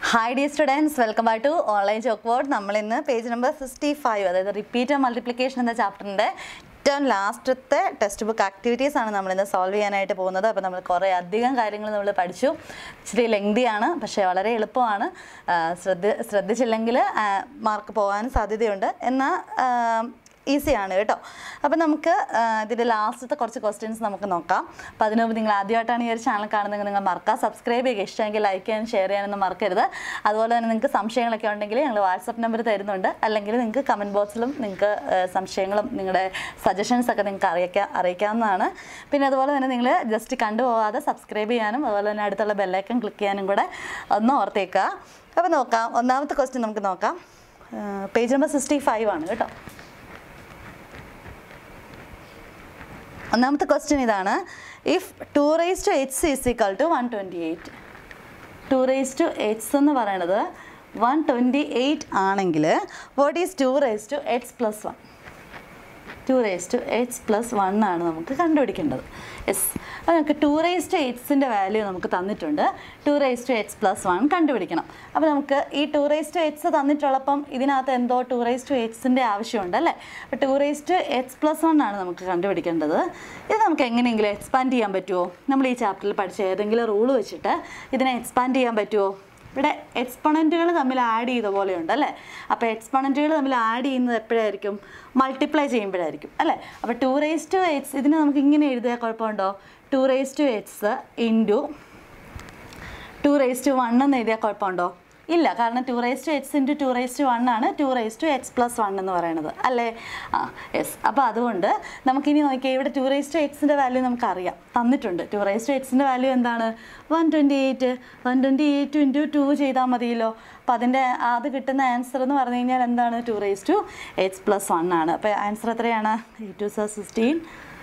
hi the students welcome back to online chalk board നമ്മൾ ഇന്ന് page number sixty five അതായത് repeat multiplication എന്ന ചാപ്റ്ററിൻ്റെ ഏറ്റവും ലാസ്റ്റത്തെ ടെക്സ്റ്റ് ബുക്ക് ആക്ടിവിറ്റീസ് ആണ് നമ്മൾ ഇന്ന് സോൾവ് ചെയ്യാനായിട്ട് പോകുന്നത് അപ്പോൾ നമ്മൾ കുറേ അധികം കാര്യങ്ങൾ നമ്മൾ പഠിച്ചു ഇച്ചിരി ലെങ്തിയാണ് പക്ഷേ വളരെ എളുപ്പമാണ് ആ, ശ്രദ്ധ ശ്രദ്ധിച്ചില്ലെങ്കിൽ മാർക്ക് പോകാൻ സാധ്യതയുണ്ട് എന്നാൽ ഈസിയാണ് കേട്ടോ അപ്പം നമുക്ക് ആ, ഇതിൻ്റെ ലാസ്റ്റത്തെ കുറച്ച് ക്വസ്റ്റ്യൻസ് നമുക്ക് നോക്കാം അപ്പം അതിനു മുമ്പ് നിങ്ങൾ ആദ്യമായിട്ടാണ് ഈ ഒരു ചാനൽ കാണുന്നതെങ്കിൽ നിങ്ങൾ മറക്കാം സബ്സ്ക്രൈബ് ചെയ്യുക ഇഷ്ടമെങ്കിൽ ലൈക്ക് ചെയ്യാനും ഷെയർ ചെയ്യാനൊന്നും മറക്കരുത് അതുപോലെ തന്നെ നിങ്ങൾക്ക് സംശയങ്ങളൊക്കെ ഉണ്ടെങ്കിൽ ഞങ്ങൾ വാട്സപ്പ് നമ്പർ തരുന്നുണ്ട് അല്ലെങ്കിൽ നിങ്ങൾക്ക് കമൻറ്റ് ബോക്സിലും നിങ്ങൾക്ക് ആ, സംശയങ്ങളും നിങ്ങളുടെ സജഷൻസ് ഒക്കെ നിങ്ങൾക്ക് അറിയിക്കാം അറിയിക്കാവുന്നതാണ് പിന്നെ അതുപോലെ തന്നെ നിങ്ങൾ ജസ്റ്റ് കണ്ടുപോകാതെ സബ്സ്ക്രൈബ് ചെയ്യാനും അതുപോലെ തന്നെ അടുത്തുള്ള ബെല്ലൈക്കൺ ക്ലിക്ക് ചെയ്യാനും കൂടെ ഒന്ന് ഓർത്തേക്കുക അപ്പോൾ നോക്കാം ഒന്നാമത്തെ ക്വസ്റ്റ്യൻ നമുക്ക് നോക്കാം പേജ് നമ്പർ സിക്സ്റ്റി ഫൈവ് ആണ് കേട്ടോ ഒന്നാമത്തെ ക്വസ്റ്റ്യൻ ഇതാണ് if two raise to H is equal to one twenty eight two raise to H എന്ന് പറയണത് വൺ ട്വൻറ്റി എയ്റ്റ് ആണെങ്കിൽ what is two raise to H plus one two raise to H plus one ആണ് നമുക്ക് കണ്ടുപിടിക്കേണ്ടത് yes അപ്പോൾ നമുക്ക് two raise to എച്ച്സിൻ്റെ value നമുക്ക് തന്നിട്ടുണ്ട് two raise to H plus one കണ്ടുപിടിക്കണം അപ്പോൾ നമുക്ക് ഈ ടു റേസ് ടു എച്ച് തന്നിട്ടുള്ളപ്പം ഇതിനകത്ത് എന്തോ ടു റേസ് ടു എച്ച്സിൻ്റെ ആവശ്യമുണ്ട് അല്ലേ അപ്പോൾ two raise to H plus one ആണ് നമുക്ക് കണ്ടുപിടിക്കേണ്ടത് ഇത് നമുക്ക് എങ്ങനെയെങ്കിലും എക്സ്പാൻഡ് ചെയ്യാൻ പറ്റുമോ നമ്മൾ ഈ ചാപ്റ്ററിൽ പഠിച്ച ഏതെങ്കിലും റൂൾ വെച്ചിട്ട് ഇതിനെ എക്സ്പാൻഡ് ചെയ്യാൻ പറ്റുമോ ഇവിടെ എക്സ്പൊണൻറ്റുകൾ തമ്മിൽ ആഡ് ചെയ്ത പോലെയുണ്ട് അല്ലേ അപ്പോൾ എക്സ്പൊണൻറ്റുകൾ തമ്മിൽ ആഡ് ചെയ്യുന്നത് എപ്പോഴായിരിക്കും മൾട്ടിപ്ലൈ ചെയ്യുമ്പോഴായിരിക്കും അല്ലേ അപ്പോൾ ടു റേസ് ടു എക്സ് ഇതിനെ നമുക്ക് ഇങ്ങനെ എഴുതിയാൽ കുഴപ്പമുണ്ടോ two raise to X into two raise to one എന്ന് എഴുതിയാൽ കുഴപ്പമുണ്ടോ ഇല്ല കാരണം two raise to X into two raise to one ആണ് two raise to X plus one എന്ന് പറയുന്നത് അല്ലേ ആ യെസ് അപ്പോൾ അതുകൊണ്ട് നമുക്കിനി നോക്കിയാൽ ഇവിടെ ടു റേസ് ടു എക്സിൻ്റെ വാല്യൂ നമുക്കറിയാം തന്നിട്ടുണ്ട് ടു റേസ് ടു എക്സിൻ്റെ വാല്യൂ എന്താണ് one twenty eight one twenty eight into two ചെയ്താൽ മതിയല്ലോ അപ്പോൾ അതിൻ്റെ അത് കിട്ടുന്ന ആൻസർ എന്ന് പറഞ്ഞു കഴിഞ്ഞാൽ എന്താണ് two raise to X plus one ആണ് അപ്പോൾ ആൻസർ എത്രയാണ് eight two sir sixteen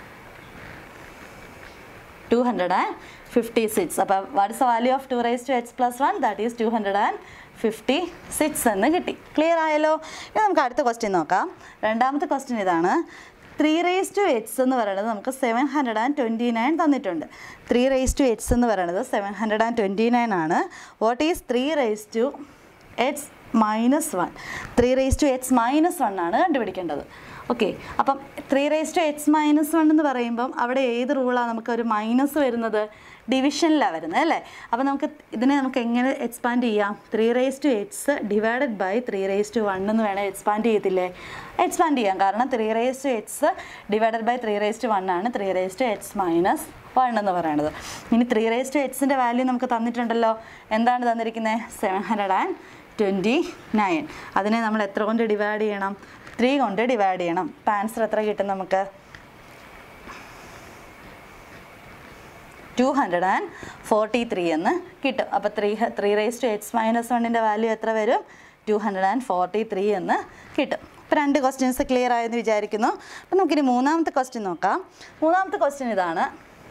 two hundred and fifty six അപ്പോൾ what is the value of two raise to H plus one that is two hundred and fifty six എന്ന് കിട്ടി clear ആയല്ലോ ഇനി നമുക്ക് അടുത്ത ക്വസ്റ്റ്യൻ നോക്കാം രണ്ടാമത്തെ ക്വസ്റ്റ്യൻ ഇതാണ് ത്രീ റേസ് ടു എച്ച് എന്ന് പറയുന്നത് നമുക്ക് seven hundred and twenty nine തന്നിട്ടുണ്ട് ത്രീ റേസ് ടു എച്ച് എന്ന് പറയുന്നത് seven hundred and twenty nine ആണ് what is three raise to H minus one three raise to H minus one ആണ് കണ്ടുപിടിക്കേണ്ടത് okay അപ്പം three raise to H minus one എന്ന് പറയുമ്പം അവിടെ ഏത് റൂളാണ് നമുക്ക് ഒരു മൈനസ് വരുന്നത് ഡിവിഷനിലാണ് വരുന്നത് അല്ലേ അപ്പോൾ നമുക്ക് ഇതിനെ നമുക്ക് എങ്ങനെ എക്സ്പാൻഡ് ചെയ്യാം three raise to X divided by three raise to one എന്ന് വേണേൽ എക്സ്പാൻഡ് ചെയ്യത്തില്ലേ എക്സ്പാൻഡ് ചെയ്യാം കാരണം three raise to X divided by three raise to one ആണ് three raise to X minus one എന്ന് പറയുന്നത് ഇനി ത്രീ റേസ് ടു എക്സിൻ്റെ വാല്യൂ നമുക്ക് തന്നിട്ടുണ്ടല്ലോ എന്താണ് തന്നിരിക്കുന്നത് seven hundred and twenty nine അതിനെ നമ്മൾ എത്ര കൊണ്ട് ഡിവൈഡ് ചെയ്യണം ത്രീ കൊണ്ട് ഡിവൈഡ് ചെയ്യണം അപ്പം ആൻസർ എത്ര കിട്ടും നമുക്ക് two hundred and forty three എന്ന് കിട്ടും അപ്പോൾ three three raise to X minus വണ്ണിൻ്റെ വാല്യൂ എത്ര വരും two hundred and forty three എന്ന് കിട്ടും അപ്പോൾ രണ്ട് ക്വസ്റ്റ്യൻസ് ക്ലിയർ ആയെന്ന് വിചാരിക്കുന്നു അപ്പോൾ നമുക്കിനി മൂന്നാമത്തെ ക്വസ്റ്റ്യൻ നോക്കാം മൂന്നാമത്തെ ക്വസ്റ്റ്യൻ ഇതാണ്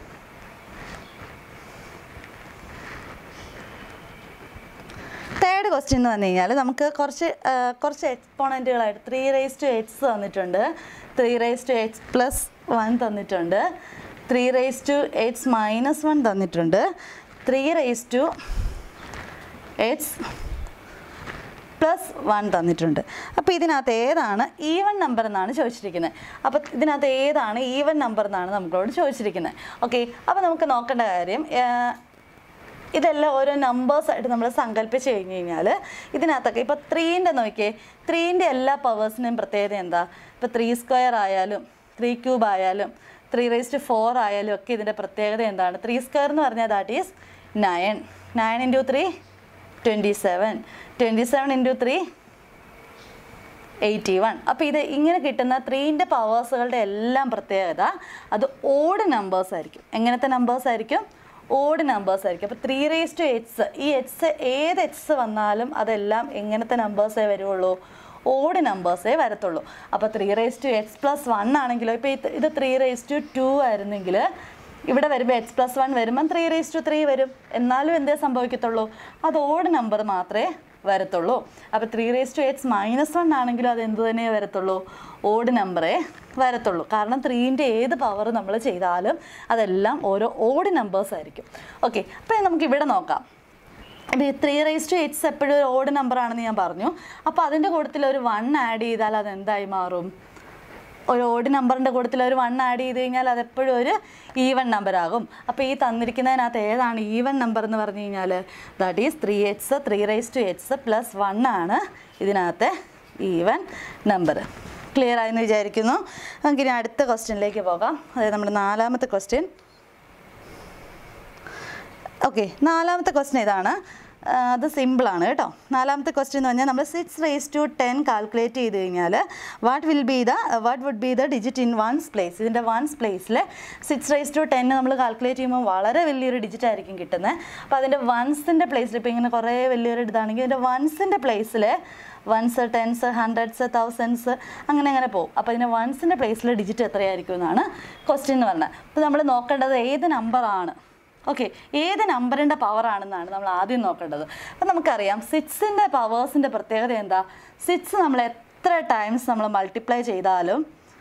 തേർഡ് ക്വസ്റ്റ്യൻ എന്ന് പറഞ്ഞു കഴിഞ്ഞാൽ നമുക്ക് കുറച്ച് ആ, കുറച്ച് എക്സ്പോണൻറ്റുകളായിട്ട് ത്രീ റേസ് ടു എക്സ് തന്നിട്ടുണ്ട് three raise to X plus one തന്നിട്ടുണ്ട് three raise to X minus one തന്നിട്ടുണ്ട് three raise to X plus one തന്നിട്ടുണ്ട് അപ്പോൾ ഇതിനകത്ത് ഏതാണ് ഈവൻ നമ്പർ എന്നാണ് ചോദിച്ചിരിക്കുന്നത് അപ്പോൾ ഇതിനകത്ത് ഏതാണ് ഈവൻ നമ്പർ എന്നാണ് നമ്മളോട് ചോദിച്ചിരിക്കുന്നത് ഓക്കെ അപ്പോൾ നമുക്ക് നോക്കേണ്ട കാര്യം ആ, ഇതെല്ലാം ഓരോ നമ്പേഴ്സ് ആയിട്ട് നമ്മൾ സങ്കല്പിച്ച് കഴിഞ്ഞ് കഴിഞ്ഞാൽ ഇതിനകത്തൊക്കെ ഇപ്പോൾ ത്രീൻ്റെ നോക്കിയേ ത്രീൻ്റെ എല്ലാ പവേഴ്സിൻ്റെയും പ്രത്യേകത എന്താ ഇപ്പോൾ ത്രീ സ്ക്വയർ ആയാലും ത്രീ ക്യൂബ് ആയാലും ത്രീ റേസ് ടു ഫോർ ആയാലും ഒക്കെ ഇതിൻ്റെ പ്രത്യേകത എന്താണ് ത്രീ സ്ക്വയർ എന്ന് പറഞ്ഞാൽ that is nine nine into three twenty seven twenty seven into three eighty one അപ്പോൾ ഇത് ഇങ്ങനെ കിട്ടുന്ന ത്രീൻ്റെ പവേഴ്സുകളുടെ എല്ലാം പ്രത്യേകത അത് ഓഡ് നമ്പേഴ്സ് ആയിരിക്കും എങ്ങനത്തെ നമ്പേഴ്സ് ആയിരിക്കും ഓഡ് നമ്പേഴ്സ് ആയിരിക്കും അപ്പോൾ ത്രീ റേസ് ടു എച്ച് ഈ എച്ച് ഏത് എച്ച് വന്നാലും അതെല്ലാം എങ്ങനത്തെ നമ്പേഴ്സേ വരുള്ളൂ ഓഡ് നമ്പേഴ്സേ വരത്തുള്ളൂ അപ്പോൾ three raise to X plus one ആണെങ്കിലോ ഇപ്പോൾ ഇത് ഇത് ത്രീ റേസ് ടു ടു ആയിരുന്നെങ്കിൽ ഇവിടെ വരുമ്പോൾ എക്സ് പ്ലസ് വൺ വരുമ്പം ത്രീ റേസ് ടു ത്രീ വരും എന്നാലും എന്തേ സംഭവിക്കത്തുള്ളൂ അത് ഓഡ് നമ്പർ മാത്രമേ വരത്തുള്ളൂ അപ്പോൾ three raise to X minus one ആണെങ്കിലും അത് എന്ത് തന്നെ വരത്തുള്ളൂ ഓഡ് നമ്പറേ വരത്തുള്ളൂ കാരണം ത്രീൻ്റെ ഏത് പവർ നമ്മൾ ചെയ്താലും അതെല്ലാം ഓരോ ഓഡ് നമ്പേഴ്സ് ആയിരിക്കും ഓക്കെ അപ്പോൾ നമുക്ക് ഇവിടെ നോക്കാം ഇത് ത്രീ റേസ് ടു എയ്റ്റ്സ് എപ്പോഴും ഒരു ഓഡ് നമ്പർ ആണെന്ന് ഞാൻ പറഞ്ഞു അപ്പോൾ അതിൻ്റെ കൂട്ടത്തിൽ ഒരു വൺ ആഡ് ചെയ്താൽ അത് എന്തായി മാറും ഒരു ഓഡ് നമ്പറിൻ്റെ കൂട്ടത്തിൽ ഒരു വൺ ആഡ് ചെയ്ത് കഴിഞ്ഞാൽ അതെപ്പോഴും ഒരു ഈവൻ നമ്പർ ആകും അപ്പോൾ ഈ തന്നിരിക്കുന്നതിനകത്ത് ഏതാണ് ഈവൻ നമ്പർ എന്ന് പറഞ്ഞു കഴിഞ്ഞാൽ that is three X three raise to X plus one ആണ് ഇതിനകത്തെ ഈവൻ നമ്പർ ക്ലിയർ ആയെന്ന് വിചാരിക്കുന്നു നമുക്കിനി അടുത്ത ക്വസ്റ്റ്യനിലേക്ക് പോകാം അതായത് നമ്മുടെ നാലാമത്തെ ക്വസ്റ്റ്യൻ ഓക്കെ നാലാമത്തെ ക്വസ്റ്റ്യൻ ഇതാണ് ആ, അത് സിമ്പിളാണ് കേട്ടോ നാലാമത്തെ ക്വസ്റ്റ്യൻ എന്ന് പറഞ്ഞാൽ നമ്മൾ six raise to ten calculate ചെയ്ത് കഴിഞ്ഞാൽ what will be the what would be the digit in ones place ഇതിൻ്റെ വൺസ് പ്ലേസിൽ സിക്സ് റേസ് ടു ടെൻ നമ്മൾ കാൽക്കുലേറ്റ് ചെയ്യുമ്പോൾ വളരെ വലിയൊരു ഡിജിറ്റ് ആയിരിക്കും കിട്ടുന്നത് അപ്പോൾ അതിൻ്റെ വൺസിൻ്റെ പ്ലേസിൽ ഇപ്പോൾ ഇങ്ങനെ കുറേ വലിയൊരു ഇതാണെങ്കിൽ ഇതിൻ്റെ വൺസിൻ്റെ പ്ലേസിൽ വൺസ് ടെൻസ് ഹൺഡ്രഡ്സ് തൗസൻഡ്സ് അങ്ങനെ അങ്ങനെ പോകും അപ്പോൾ ഇതിൻ്റെ വൺസിൻ്റെ പ്ലേസിൽ ഡിജിറ്റ് എത്രയായിരിക്കും എന്നാണ് ക്വസ്റ്റ്യൻ എന്ന് പറഞ്ഞത് അപ്പോൾ നമ്മൾ നോക്കേണ്ടത് ഏത് നമ്പറാണ് ഓക്കെ ഏത് നമ്പറിൻ്റെ പവർ ആണെന്നാണ് നമ്മൾ ആദ്യം നോക്കേണ്ടത് അപ്പം നമുക്കറിയാം സിക്സിൻ്റെ പവേഴ്സിൻ്റെ പ്രത്യേകത എന്താ സിക്സ് നമ്മൾ എത്ര ടൈംസ് നമ്മൾ മൾട്ടിപ്ലൈ ചെയ്താലും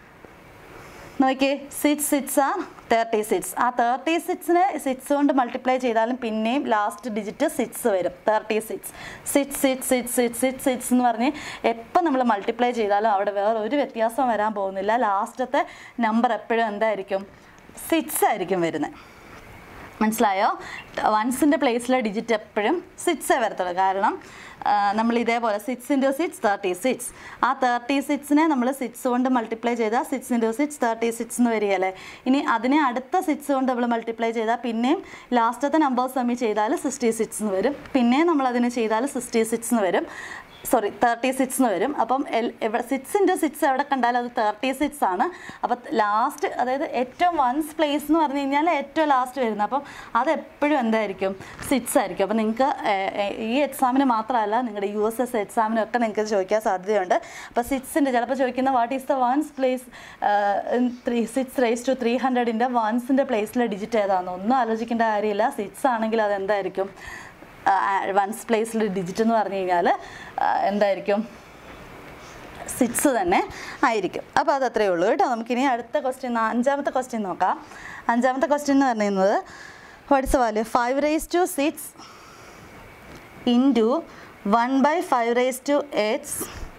നോക്കിയേ സിക്സ് സിക്സ് ആ തേർട്ടി സിക്സ് ആ തേർട്ടി സിക്സിനെ സിക്സ് കൊണ്ട് മൾട്ടിപ്ലൈ ചെയ്താലും പിന്നെയും ലാസ്റ്റ് ഡിജിറ്റ് സിക്സ് വരും thirty six six six six six six six എന്ന് പറഞ്ഞ് എപ്പോൾ നമ്മൾ മൾട്ടിപ്ലൈ ചെയ്താലും അവിടെ വേറെ ഒരു വ്യത്യാസം വരാൻ പോകുന്നില്ല ലാസ്റ്റത്തെ നമ്പർ എപ്പോഴും എന്തായിരിക്കും സിക്സ് ആയിരിക്കും വരുന്നത് മനസ്സിലായോ വൺസിൻ്റെ പ്ലേസിലെ ഡിജിറ്റ് എപ്പോഴും സിക്സേ വരത്തുള്ളൂ കാരണം ആ, നമ്മൾ ഇതേപോലെ six into six thirty six ആ തേർട്ടി സിക്സിനെ നമ്മൾ സിക്സ് കൊണ്ട് മൾട്ടിപ്ലൈ ചെയ്താൽ six into six thirty six എന്ന് വരികയല്ലേ ഇനി അതിനെ അടുത്ത സിക്സ് കൊണ്ട് നമ്മൾ മൾട്ടിപ്ലൈ ചെയ്താൽ പിന്നെയും ലാസ്റ്റത്തെ നമ്പേഴ്സ് തമ്മിൽ ചെയ്താൽ സിക്സ്റ്റി സിക്സ് എന്ന് വരും പിന്നെയും നമ്മൾ അതിന് ചെയ്താൽ സിക്സ്റ്റി സിക്സ് എന്ന് വരും സോറി തേർട്ടി സിക്സ് എന്ന് വരും അപ്പം എൽ എവിടെ സിക്സ് ഇൻറ്റു സിക്സ് എവിടെ കണ്ടാലും അത് തേർട്ടി സിക്സ് ആണ് അപ്പം ലാസ്റ്റ് അതായത് ഏറ്റവും വൺസ് പ്ലേസ് എന്ന് പറഞ്ഞു കഴിഞ്ഞാൽ ഏറ്റവും ലാസ്റ്റ് വരുന്നത് അപ്പം അത് എപ്പോഴും എന്തായിരിക്കും സിക്സ് ആയിരിക്കും അപ്പം നിങ്ങൾക്ക് ഈ എക്സാമിന് മാത്രമല്ല നിങ്ങളുടെ യു എസ് എസ് എക്സാമിനും ഒക്കെ നിങ്ങൾക്ക് ചോദിക്കാൻ സാധ്യതയുണ്ട് അപ്പോൾ സിക്സിൻ്റെ ചിലപ്പോൾ ചോദിക്കുന്ന what is the ones place three six raise to three ഹൺഡ്രഡിൻ്റെ വൺസിൻ്റെ പ്ലേസിലെ ഡിജിറ്റ് ഏതാണെന്ന് ഒന്നും ആലോചിക്കേണ്ട കാര്യമില്ല സിക്സ് ആണെങ്കിൽ അത് എന്തായിരിക്കും വൺസ് പ്ലേസിൽ ഡിജിറ്റ് എന്ന് പറഞ്ഞു കഴിഞ്ഞാൽ എന്തായിരിക്കും സിക്സ് തന്നെ ആയിരിക്കും അപ്പോൾ അത് അത്രയേ ഉള്ളൂ കേട്ടോ നമുക്കിനി അടുത്ത ക്വസ്റ്റ്യൻ അഞ്ചാമത്തെ ക്വസ്റ്റ്യൻ നോക്കാം അഞ്ചാമത്തെ ക്വസ്റ്റ്യൻ എന്ന് പറയുന്നത് what's value five raise to six into one by five raise to eights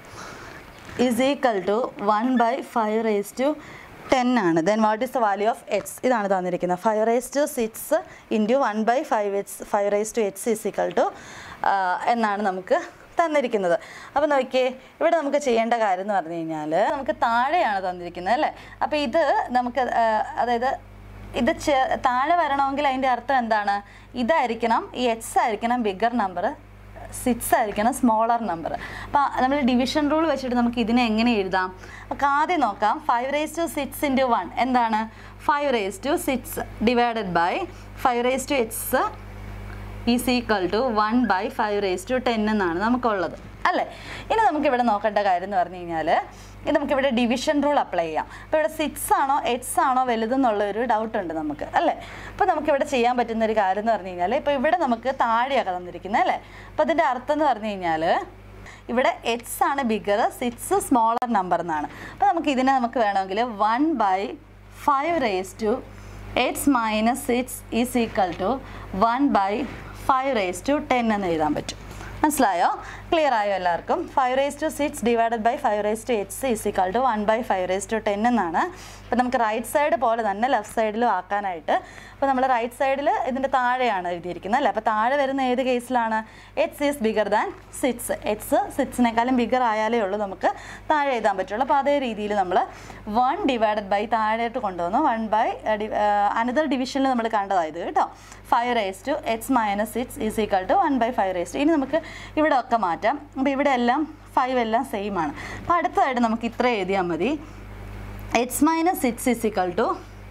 is equal to one by five raise to ten ആണ് then what is the value of X ഇതാണ് തന്നിരിക്കുന്നത് five raise to six into one by five X five raise to X is equal to എന്നാണ് നമുക്ക് തന്നിരിക്കുന്നത് അപ്പോൾ നോക്കിയേ ഇവിടെ നമുക്ക് ചെയ്യേണ്ട കാര്യം എന്ന് പറഞ്ഞു കഴിഞ്ഞാൽ നമുക്ക് താഴെയാണ് തന്നിരിക്കുന്നത് അല്ലേ അപ്പോൾ ഇത് നമുക്ക് ആ, അതായത് ഇത് ചെ- താഴെ വരണമെങ്കിൽ അതിൻ്റെ അർത്ഥം എന്താണ് ഇതായിരിക്കണം ഈ എക്സ് ആയിരിക്കണം ബിഗർ നമ്പർ സിക്സ് ആയിരിക്കണം സ്മോളർ നമ്പർ അപ്പോൾ നമ്മൾ ഡിവിഷൻ റൂൾ വെച്ചിട്ട് നമുക്ക് ഇതിനെ എങ്ങനെ എഴുതാം നമുക്ക് ആദ്യം നോക്കാം five raise to six into one എന്താണ് five raise to six divided by five raise to X is equal to one by five raise to ten എന്നാണ് നമുക്കുള്ളത് അല്ലേ ഇനി നമുക്ക് ഇവിടെ നോക്കേണ്ട കാര്യം എന്ന് പറഞ്ഞു കഴിഞ്ഞാൽ ഇത് നമുക്കിവിടെ ഡിവിഷൻ റൂൾ അപ്ലൈ ചെയ്യാം അപ്പോൾ ഇവിടെ സിക്സ് ആണോ എക്സ് ആണോ വലുതെന്നുള്ള ഒരു ഡൗട്ട് ഉണ്ട് നമുക്ക് അല്ലേ അപ്പോൾ നമുക്കിവിടെ ചെയ്യാൻ പറ്റുന്ന ഒരു കാര്യം എന്ന് പറഞ്ഞു കഴിഞ്ഞാൽ ഇപ്പോൾ ഇവിടെ നമുക്ക് താഴെയൊക്കെ തന്നിരിക്കുന്നത് അല്ലേ അപ്പോൾ അതിൻ്റെ അർത്ഥം എന്ന് പറഞ്ഞു കഴിഞ്ഞാൽ ഇവിടെ എക്സ് ആണ് ബിഗർ സിക്സ് സ്മോളർ നമ്പർ എന്നാണ് അപ്പോൾ നമുക്ക് ഇതിനെ നമുക്ക് വേണമെങ്കിൽ one by five raise to X minus six is equal to one by five raise to ten എന്ന് എഴുതാൻ പറ്റും മനസ്സിലായോ ക്ലിയർ ആയോ എല്ലാവർക്കും five raise to six divided by five raise to X is equal to one by five raise to ten എന്നാണ് അപ്പോൾ നമുക്ക് right side പോലെ തന്നെ ലെഫ്റ്റ് സൈഡിലും ആക്കാനായിട്ട് അപ്പോൾ നമ്മൾ റൈറ്റ് സൈഡിൽ ഇതിൻ്റെ താഴെയാണ് എഴുതിയിരിക്കുന്നത് അല്ലേ അപ്പോൾ താഴെ വരുന്ന ഏത് കേസിലാണ് X is bigger than six X സിക്സിനേക്കാളും ബിഗർ ആയാലേ ഉള്ളൂ നമുക്ക് താഴെ എഴുതാൻ പറ്റുള്ളൂ അപ്പോൾ അതേ രീതിയിൽ നമ്മൾ വൺ ഡിവൈഡഡ് ബൈ താഴെയായിട്ട് കൊണ്ടുവന്നു വൺ ബൈ അനദർ ഡിവിഷനിൽ നമ്മൾ കണ്ടതായത് കേട്ടോ five raise to X minus six is equal to one by five raise to ഇനി നമുക്ക് ഇവിടെ ഒക്കെ മാറ്റാം അപ്പോൾ ഇവിടെ എല്ലാം ഫൈവ് എല്ലാം സെയിം ആണ് അപ്പോൾ അടുത്തതായിട്ട് നമുക്ക് ഇത്ര എഴുതിയാൽ മതി X minus six is equal to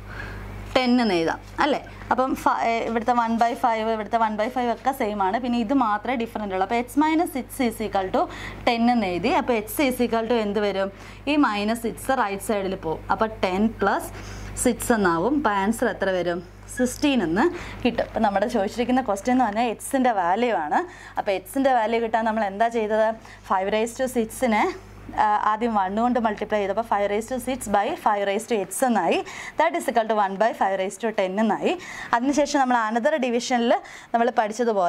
ten എന്ന് എഴുതാം അല്ലേ അപ്പം ഫ- ഏ, ഇവിടുത്തെ വൺ ബൈ ഫൈവ് ഇവിടുത്തെ വൺ ബൈ ഫൈവ് ഒക്കെ സെയിം ആണ് പിന്നെ ഇത് മാത്രമേ ഡിഫറൻ്റ് ഉള്ളൂ അപ്പോൾ X minus six is equal to ten എന്ന് എഴുതി അപ്പോൾ എക്സ് ഈസ് ഈക്വൽ ടു എന്ത് വരും ഈ മൈനസ് സിക്സ് റൈറ്റ് സൈഡിൽ പോകും അപ്പോൾ ടെൻ പ്ലസ് സിക്സ് എന്നാവും അപ്പോൾ ആൻസർ എത്ര വരും സിക്സ്റ്റീൻ എന്ന് കിട്ടും അപ്പോൾ നമ്മുടെ ചോദിച്ചിരിക്കുന്ന ക്വസ്റ്റ്യൻ എന്ന് പറഞ്ഞാൽ എക്സിൻ്റെ വാല്യൂ ആണ് അപ്പോൾ എക്സിൻ്റെ വാല്യൂ കിട്ടാൻ നമ്മൾ എന്താ ചെയ്തത് ഫൈവ് റേസ് ടു സിക്സിനെ ആദ്യം വൺ കൊണ്ട് മൾട്ടിപ്ലൈ ചെയ്തപ്പോൾ five raise to six by five raise to X എന്നായി that is equal to one by five raise to ten എന്നായി അതിനുശേഷം നമ്മൾ അനദർ ഡിവിഷനിൽ നമ്മൾ പഠിച്ചതുപോലെ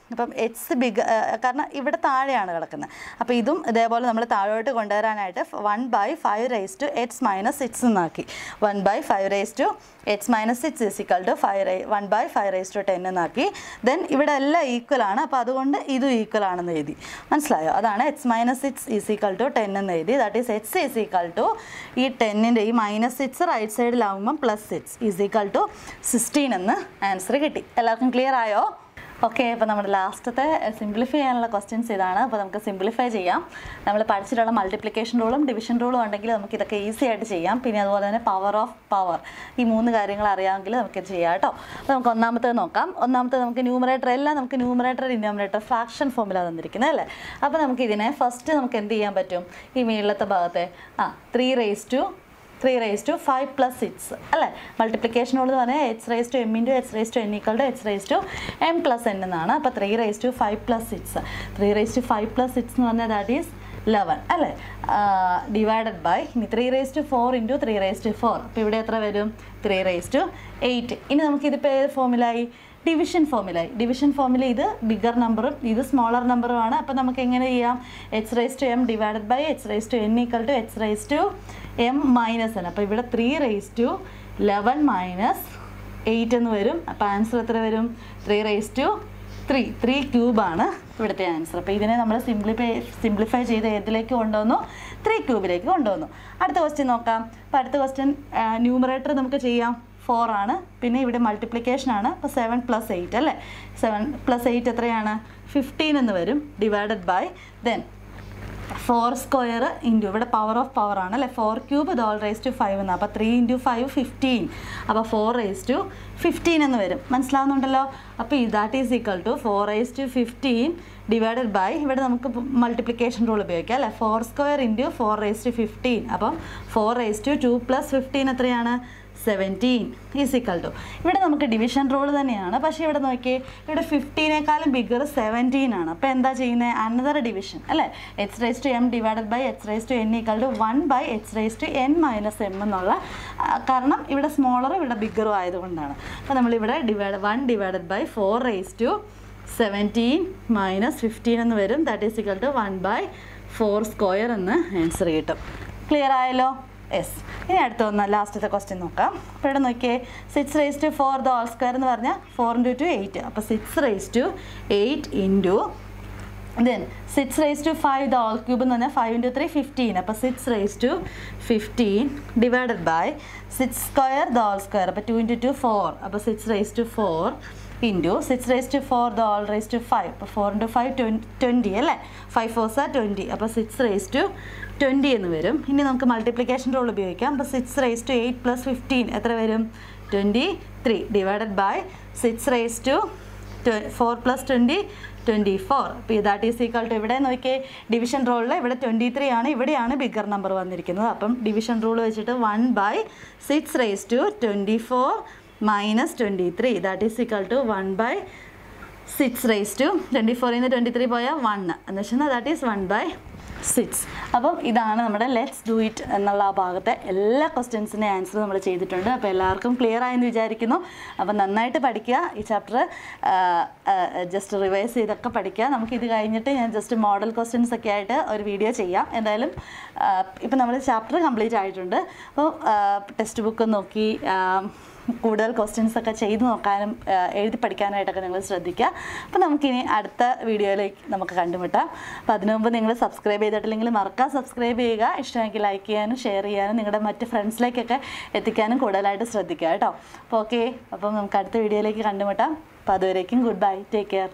അപ്പം എക്സ് ബിഗ് കാരണം ഇവിടെ താഴെയാണ് കിടക്കുന്നത് അപ്പോൾ ഇതും ഇതേപോലെ നമ്മൾ താഴോട്ട് കൊണ്ടുവരാനായിട്ട് one by five raise to X minus six എന്നാക്കി one by five raise to X minus six is equal to five ray one by five raise to ten എന്നാക്കി ദെൻ ഇവിടെ എല്ലാം ഈക്വൽ ആണ് അപ്പോൾ അതുകൊണ്ട് ഇതും ഈക്വൽ ആണെന്ന് എഴുതി മനസ്സിലായോ അതാണ് X minus six is equal to ten എന്ന് എഴുതി that is X is equal to ഈ ടെന്നിൻ്റെ ഈ മൈനസ് സിക്സ് റൈറ്റ് സൈഡിലാവുമ്പം plus six is equal to sixteen എന്ന് ആൻസർ കിട്ടി എല്ലാവർക്കും ക്ലിയർ ആയോ ഓക്കെ അപ്പോൾ നമ്മുടെ ലാസ്റ്റത്തെ സിംപ്ലിഫൈ ചെയ്യാനുള്ള ക്വസ്റ്റ്യൻസ് ഇതാണ് അപ്പോൾ നമുക്ക് സിംപ്ലിഫൈ ചെയ്യാം നമ്മൾ പഠിച്ചിട്ടുള്ള മൾട്ടിപ്ലിക്കേഷൻ റൂളും ഡിവിഷൻ റൂളും ഉണ്ടെങ്കിൽ നമുക്ക് ഇതൊക്കെ ഈസി ആയിട്ട് ചെയ്യാം പിന്നെ അതുപോലെ തന്നെ പവർ ഓഫ് പവർ ഈ മൂന്ന് കാര്യങ്ങൾ അറിയാമെങ്കിൽ നമുക്ക് ഇത് ചെയ്യാം കേട്ടോ അപ്പോൾ നമുക്ക് ഒന്നാമത്തെ നോക്കാം ഒന്നാമത്തെ നമുക്ക് ന്യൂമറേറ്റർ എല്ലാം നമുക്ക് ന്യൂമറേറ്റർ ഡിനോമിനേറ്റർ ഫ്രാക്ഷൻ ഫോമിലാണ് തന്നിരിക്കുന്നത് അല്ലേ അപ്പോൾ നമുക്ക് ഇതിനെ ഫസ്റ്റ് നമുക്ക് എന്ത് ചെയ്യാൻ പറ്റും ഈ മേളിലത്തെ ഭാഗത്തെ ആ three raise to three raise to five plus six അല്ലേ മൾട്ടിപ്ലിക്കേഷനോട് പറഞ്ഞാൽ H raise to M into H raise to N equal to H raise to M plus N എന്നാണ് അപ്പോൾ three raise to five plus six three raise to five plus six എന്ന് പറഞ്ഞാൽ that is eleven അല്ലേ divided by ഇനി three raise to four into three raise to four അപ്പോൾ ഇവിടെ എത്ര വരും ത്രീ റേസ് ടു എയ്റ്റ് ഇനി നമുക്കിതിപ്പോൾ ഏത് ഫോമിലായി ഡിവിഷൻ ഫോമിലായി ഡിവിഷൻ ഫോമിൽ ഇത് ബിഗർ നമ്പറും ഇത് സ്മോളർ നമ്പറുമാണ് അപ്പോൾ നമുക്ക് എങ്ങനെ ചെയ്യാം H raise to M divided by H raise to N equal to H raise to M minus N അപ്പോൾ ഇവിടെ three raise to eleven minus eight എന്ന് വരും അപ്പോൾ ആൻസർ എത്ര വരും three raise to three three ക്യൂബാണ് ഇവിടുത്തെ ആൻസർ അപ്പോൾ ഇതിനെ നമ്മൾ സിംപ്ലിഫൈ സിംപ്ലിഫൈ ചെയ്ത് ഏതിലേക്ക് കൊണ്ടുവന്നു ത്രീ ക്യൂബിലേക്ക് കൊണ്ടുവന്നു അടുത്ത ക്വസ്റ്റ്യൻ നോക്കാം അപ്പോൾ അടുത്ത ക്വസ്റ്റ്യൻ ന്യൂമറേറ്റർ നമുക്ക് ചെയ്യാം ഫോർ ആണ് പിന്നെ ഇവിടെ മൾട്ടിപ്ലിക്കേഷൻ ആണ് അപ്പോൾ സെവൻ പ്ലസ് എയ്റ്റ് അല്ലേ സെവൻ പ്ലസ് എയ്റ്റ് എത്രയാണ് ഫിഫ്റ്റീൻ എന്ന് വരും divided by then four square into ഇവിടെ പവർ ഓഫ് പവർ ആണ് അല്ലേ four cube the whole raise to five എന്ന് അപ്പോൾ ത്രീ ഇൻറ്റു ഫൈവ് ഫിഫ്റ്റീൻ അപ്പോൾ ഫോർ റേസ് ടു ഫിഫ്റ്റീൻ എന്ന് വരും മനസ്സിലാവുന്നുണ്ടല്ലോ അപ്പോൾ that is equal to four raise to fifteen divided by ഇവിടെ നമുക്ക് മൾട്ടിപ്ലിക്കേഷൻ റൂൾ ഉപയോഗിക്കാം അല്ലേ four square into four raise to fifteen അപ്പം four raise to two plus fifteen എത്രയാണ് സെവൻറ്റീൻ ഈസിക്കൽ ടു ഇവിടെ നമുക്ക് ഡിവിഷൻ റൂൾ തന്നെയാണ് പക്ഷേ ഇവിടെ നോക്കിയേ ഇവിടെ ഫിഫ്റ്റീനേക്കാളും ബിഗർ സെവൻറ്റീൻ ആണ് അപ്പോൾ എന്താ ചെയ്യുന്നത് അനദർ ഡിവിഷൻ അല്ലേ H raise to M divided by H raise to N equal to one by H raise to N minus M എന്നുള്ള ആ, കാരണം ഇവിടെ സ്മോളറും ഇവിടെ ബിഗറും ആയതുകൊണ്ടാണ് അപ്പോൾ നമ്മളിവിടെ divide one divided by four raise to seventeen minus fifteen എന്ന് വരും that is equal to one by four square എന്ന് ആൻസർ കിട്ടും ക്ലിയർ ആയല്ലോ യെസ് ഇനി അടുത്ത ഒന്ന് ലാസ്റ്റത്തെ ക്വസ്റ്റ്യൻ നോക്കാം അപ്പോൾ ഇവിടെ നോക്കിയേ six raise to four the whole square എന്ന് പറഞ്ഞാൽ ഫോർ ഇൻറ്റു ടു എയ്റ്റ് അപ്പോൾ six raise to eight into then six raise to five the whole cube എന്ന് പറഞ്ഞാൽ ഫൈവ് ഇൻറ്റു ത്രീ ഫിഫ്റ്റീൻ അപ്പോൾ six raise to fifteen divided by six square the whole square അപ്പോൾ two into two four അപ്പോൾ six raise to four into six raise to four the whole raise to five അപ്പോൾ four into five twenty അല്ലേ five fours ആ twenty അപ്പോൾ six raise to twenty എന്ന് വരും ഇനി നമുക്ക് മൾട്ടിപ്ലിക്കേഷൻ റൂൾ ഉപയോഗിക്കാം അപ്പോൾ six raise to eight plus fifteen എത്ര വരും twenty three divided by six raise to four plus twenty twenty four അപ്പോൾ ദാറ്റ് ഈസ് ഈക്വൽ ടു ഇവിടെ നോക്കിയേ ഡിവിഷൻ റൂളിൽ ഇവിടെ ട്വൻറ്റി ത്രീ ആണ് ഇവിടെയാണ് ബിഗർ നമ്പർ വന്നിരിക്കുന്നത് അപ്പം ഡിവിഷൻ റൂൾ വെച്ചിട്ട് one by six raise to twenty four minus twenty three that is equal to one by six raise to twenty ഫോറിൽ നിന്ന് ട്വൻറ്റി ത്രീ പോയാൽ വൺ എന്ന് വെച്ചാൽ that is one by six അപ്പം ഇതാണ് നമ്മുടെ ലെറ്റ്സ് ഡു ഇറ്റ് എന്നുള്ള ആ ഭാഗത്തെ എല്ലാ ക്വസ്റ്റ്യൻസിൻ്റെ ആൻസർ നമ്മൾ ചെയ്തിട്ടുണ്ട് അപ്പോൾ എല്ലാവർക്കും ക്ലിയർ ആയെന്ന് വിചാരിക്കുന്നു അപ്പം നന്നായിട്ട് പഠിക്കുക ഈ ചാപ്റ്റർ ജസ്റ്റ് റിവൈസ് ചെയ്തൊക്കെ പഠിക്കുക നമുക്ക് ഇത് കഴിഞ്ഞിട്ട് ഞാൻ ജസ്റ്റ് മോഡൽ ക്വസ്റ്റ്യൻസ് ഒക്കെ ആയിട്ട് ഒരു വീഡിയോ ചെയ്യാം എന്തായാലും ഇപ്പം നമ്മൾ ചാപ്റ്റർ കംപ്ലീറ്റ് ആയിട്ടുണ്ട് അപ്പോൾ ടെക്സ്റ്റ് ബുക്ക് നോക്കി ആ, കൂടുതൽ ക്വസ്റ്റ്യൻസ് ഒക്കെ ചെയ്ത് നോക്കാനും ആ, എഴുതി പഠിക്കാനായിട്ടൊക്കെ നിങ്ങൾ ശ്രദ്ധിക്കുക അപ്പോൾ നമുക്കിനി അടുത്ത വീഡിയോയിലേക്ക് നമുക്ക് കണ്ടുമുട്ടാം അപ്പോൾ അതിനു മുമ്പ് നിങ്ങൾ സബ്സ്ക്രൈബ് ചെയ്തിട്ടില്ലെങ്കിൽ മറക്കാൻ സബ്സ്ക്രൈബ് ചെയ്യുക ഇഷ്ടമെങ്കിൽ ലൈക്ക് ചെയ്യാനും ഷെയർ ചെയ്യാനും നിങ്ങളുടെ മറ്റ് ഫ്രണ്ട്സിലേക്കൊക്കെ എത്തിക്കാനും കൂടുതലായിട്ട് ശ്രദ്ധിക്കുക കേട്ടോ അപ്പോൾ ഓക്കെ അപ്പം നമുക്ക് അടുത്ത വീഡിയോയിലേക്ക് കണ്ടുമുട്ടാം അപ്പോൾ അതുവരേക്കും ഗുഡ് ബൈ ടേക്ക് കെയർ